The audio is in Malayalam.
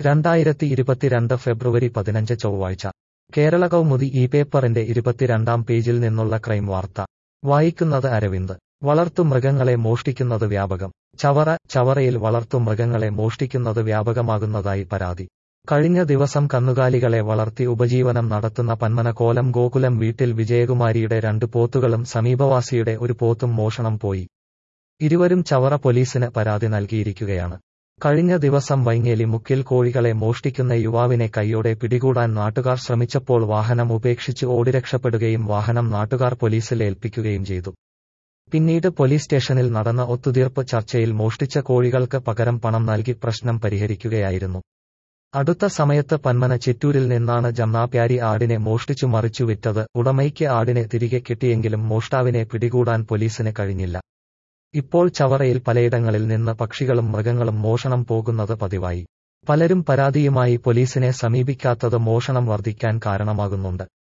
രണ്ടായിരത്തി ഇരുപത്തിരണ്ട് ഫെബ്രുവരി പതിനഞ്ച് ചൊവ്വാഴ്ച കേരള കൗമുദി ഈ പേപ്പറിന്റെ ഇരുപത്തിരണ്ടാം പേജിൽ നിന്നുള്ള ക്രൈം വാർത്ത വായിക്കുന്നത് അരവിന്ദ് വളർത്തുമൃഗങ്ങളെ മോഷ്ടിക്കുന്നത് വ്യാപകം ചവറ ചവറയിൽ വളർത്തുമൃഗങ്ങളെ മോഷ്ടിക്കുന്നത് വ്യാപകമാകുന്നതായി പരാതി കഴിഞ്ഞ ദിവസം കന്നുകാലികളെ വളർത്തി ഉപജീവനം നടത്തുന്ന പന്മന കോലം ഗോകുലം വീട്ടിൽ വിജയകുമാരിയുടെ രണ്ട് പോത്തുകളും സമീപവാസിയുടെ ഒരു പോത്തും മോഷണം പോയി ഇരുവരും ചവറ പോലീസിന് പരാതി നൽകിയിരിക്കുകയാണ് കഴിഞ്ഞ ദിവസം വൈങ്ങേലി മുക്കിൽ കോഴികളെ മോഷ്ടിക്കുന്ന യുവാവിനെ കൈയോടെ പിടികൂടാൻ നാട്ടുകാർ ശ്രമിച്ചപ്പോൾ വാഹനം ഉപേക്ഷിച്ച് ഓടിരക്ഷപ്പെടുകയും വാഹനം നാട്ടുകാർ പോലീസിൽ ഏൽപ്പിക്കുകയും ചെയ്തു പിന്നീട് പോലീസ് സ്റ്റേഷനിൽ നടന്ന ഒത്തുതീർപ്പ് ചർച്ചയിൽ മോഷ്ടിച്ച കോഴികൾക്ക് പകരം പണം നൽകി പ്രശ്നം പരിഹരിക്കുകയായിരുന്നു അടുത്ത സമയത്ത് പന്മന ചിറ്റൂരിൽ നിന്നാണ് ജംനാപ്യാരി ആടിനെ മോഷ്ടിച്ചു മറിച്ചു വിറ്റത് ഉടമയ്ക്ക് ആടിനെ തിരികെ കിട്ടിയെങ്കിലും മോഷ്ടാവിനെ പിടികൂടാൻ പോലീസിന് കഴിഞ്ഞില്ല ഇപ്പോൾ ചവറയിൽ പലയിടങ്ങളിൽ നിന്ന് പക്ഷികളും മൃഗങ്ങളും മോഷണം പോകുന്നത് പതിവായി പലരും പരാതിയുമായി പോലീസിനെ സമീപിക്കാത്തത് മോഷണം വർദ്ധിക്കാൻ കാരണമാകുന്നുണ്ട്